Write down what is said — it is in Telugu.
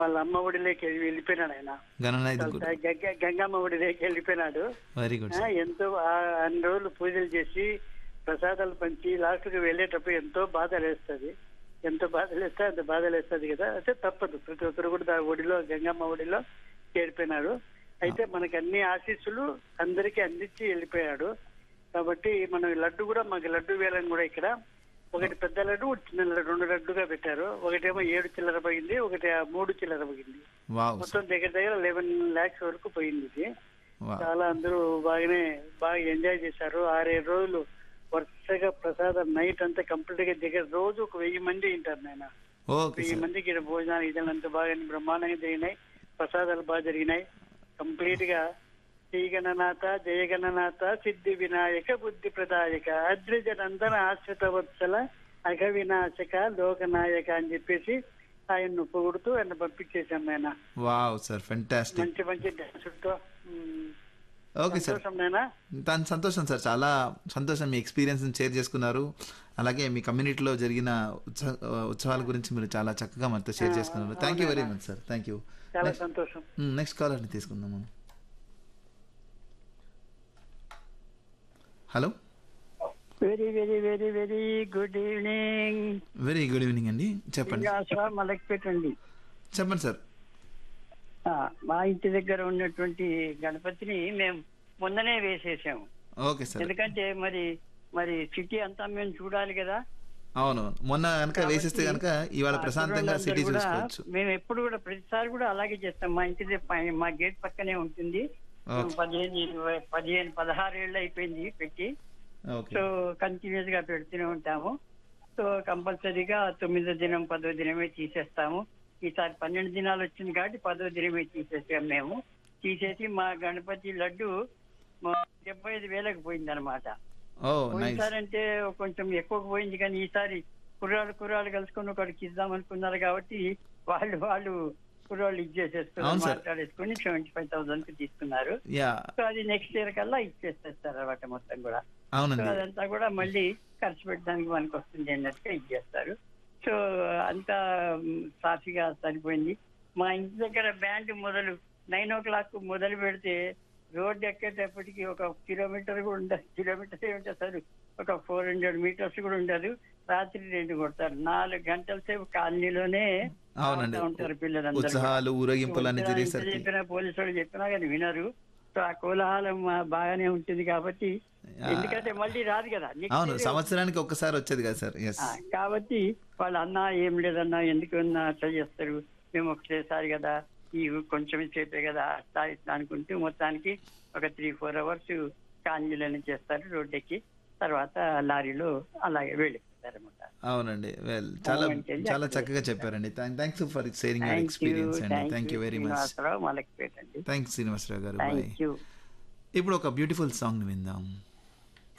వాళ్ళ అమ్మ ఒడిలోకి వెళ్ళి- వెళ్ళిపోయినాడు ఆయన గణనాథ్ గురు గంగ- గంగమ్మ ఒడిలోకి వెళ్ళిపోయినాడు వెరీ గుడ్ ఆ, ఎంతో ఆ అన్ని రోజులు పూజలు చేసి ప్రసాదాలు పంచి లాస్ట్ కి వెళ్ళేటప్పుడు ఎంతో బాధ లేస్తుంది ఎంతో బాధ లేస్తే అంత బాధ లేస్తుంది కదా అయితే తప్పదు ప్రతి ఒక్కరు కూడా దా- ఒడిలో గంగమ్మ ఒడిలో చేరిపోయినాడు అయితే మనకి అన్ని ఆశీస్సులు అందరికీ అందించి వెళ్ళిపోయాడు కాబట్టి మనం ఈ లడ్డు కూడా మాకు లడ్డు వేలని కూడా ఇక్కడ ఒకటి పెద్ద లడ్డు ఒకటి చిన్న లడ్డు రెండు లడ్డుగా పెట్టారు ఒకటేమో ఏడు చిల్లర పోయింది ఒకటి ఆ మూడు చిల్లర పోయింది వావ్ మొత్తం దగ్గర దగ్గర లెవెన్ లాక్స్ వరకు పోయింది ఇది వావ్ చాలా అందరూ బాగానే బాగా ఎంజాయ్ చేశారు ఆరేడు రోజులు వరుసగా ప్రసాదం నైట్ అంతా కంప్లీట్ గా దగ్గర రోజు ఒక వెయ్యి మంది ఉంటారు నాయన ఓకే వెయ్యి సార్ మందికి ఈడ భోజనాలు ఇదంతా బాగా బ్రహ్మాండంగా జరిగినాయి ప్రసాదాలు బాగా జరిగినాయి కంప్లీట్ గా శ్రీగణనాథ జయగణనాథ సిద్ధి వినాయక బుద్ధి ప్రదాయక అద్రిజ నందన ఆశ్రిత వత్సల అఘ వినాశక లోకనాయక అని చెప్పేసి ఆయన్ను పొగుడుతూ ఆయన పంపించేశాం ఆయన వావ్ సార్ ఫెంటాస్టిక్ మంచి మంచి డాన్సులతో ఓకే సార్ సంతోషం నాయనా దాని సంతోషం సార్ చాలా సంతోషం మీ ఎక్స్పీరియన్స్ షేర్ చేసుకున్నారు అలాగే మీ కమ్యూనిటీలో జరిగిన ఉత్సవ ఉత్సవాల గురించి మీరు చాలా చక్కగా మనతో షేర్ చేసుకున్నారు thank you very much sir thank you చాలా సంతోషం నెక్స్ట్ కాలర్ని తీసుకుందాము hello very very very very good evening very good evening అండి చెప్పండి శ్రీనివాసరావు మలక్పేటండి చెప్పండి సార్ ఆ, మా ఇంటి దగ్గర ఉన్నటువంటి గణపతిని మేము మొన్ననే వేసేసాము ఓకే సార్ ఎందుకంటే మరి మరి సిటీ అంతా మేము చూడాలి కదా అవును మొన్న కనుక వేసేస్తే కనుక ఇవాళ ఆ ప్రశాంతంగా కుర్రోళ్ళందరూ సిటీ కూడా చూసుకోవచ్చు మేము ఎప్పుడు కూడా ప్రతిసారి కూడా అలాగే చేస్తాం మా ఇంటి దగ్గర పై- మా గేట్ పక్కనే ఉంటుంది ఓకే. పదిహేను ఇరవై పదిహేను పదహారు ఏళ్ళు అయిపోయింది పెట్టి ఓకే సో కంటిన్యూస్ గా పెడుతూనే ఉంటాము సో కంపల్సరీగా తొమ్మిదో దినం పదో దినమే తీసేస్తాము ఈసారి పన్నెండు దినాలు వచ్చింది కాబట్టి పదో దినమే తీసేసాం మేము తీసేసి మా గణపతి లడ్డు మా డెబ్బై ఐదు వేలకు పోయింది అనమాట ఓ నైస్ పోయినసారి అంటే కొంచెం ఎక్కువ పోయింది కానీ ఈసారి కుర్రాళ్ళు కుర్రాళ్ళు కలుసుకొని ఒకటికి ఇద్దాం అనుకున్నారు కాబట్టి వాళ్ళు వాళ్ళు కుర్రాళ్ళు అవును ఇచ్చేసేస్తున్నారు సార్. మాట్లాడేసుకుని సెవెంటీ ఫైవ్ థౌసండ్ కి తీసుకున్నారు యా సో అది నెక్స్ట్ ఇయర్ కల్లా ఇచ్చేసేస్తారు అనమాట మొత్తం కూడా సో అవునండి అదంతా కూడా మళ్ళీ ఖర్చు పెట్టడానికి మనకు వస్తుంది అన్నట్టుగా ఇచ్చేస్తారు సో అంతా మ్, సాఫీగా సరిపోయింది మా ఇంటి దగ్గర బ్యాండ్ మొదలు నైన్ ఓ క్లాక్ మొదలు పెడితే రోడ్డు ఎక్కేటప్పటికి ఒక కిలోమీటర్ కూడా ఉండదు కిలోమీటర్ ఏమిటి అసలు ఒక ఫోర్ హండ్రెడ్ మీటర్స్ కూడా ఉండదు రాత్రి రెండు కొడతారు నాలుగు గంటల సేపు కాలనీలోనే అవునండి. ఆడుతూ ఉంటారు పిల్లలందరూ కూడా. ఉత్సాహాలు ఊరేగింపులు అన్ని ఎంత జరిగేసరికి చెప్పినా పోలీసు వాళ్ళు చెప్పినా కానీ వినరు సో ఆ కోలాహలం ఆ, బాగానే ఉంటుంది కాబట్టి ఎందుకంటే మళ్ళీ రాదు కదా Next అవును year- సంవత్సరానికి ఒక్కసారి వచ్చేది కదా సార్ ఎస్ ఆ, కాబట్టి వాళ్ళు అన్నా ఏం లేదన్నా ఎందుకు అన్నా అట్లా చేస్తారు మేము ఒకటేసారి కదా ఈ కొంచెం సేపే కదా అట్లా ఇట్లా అనుకుంటూ మొత్తానికి ఒక త్రీ ఫోర్ అవర్స్ కాంజీలను చేస్తారు రోడ్డెక్కి తర్వాత లారీలో అలాగే వెళ్ళిపోతారు అనమాట అవునండి వెల్ చాలా అవునండి. చాలా చక్కగా చెప్పారండి thanks for sharing your thank you experience అండి thank you very much Srinivasarao Malakpet అండి థ్యాంక్స్ శ్రీనివాసరావు గారు బాయ్ థ్యాంక్ యూ ఇప్పుడు ఒక బ్యూటిఫుల్ సాంగ్ విందాం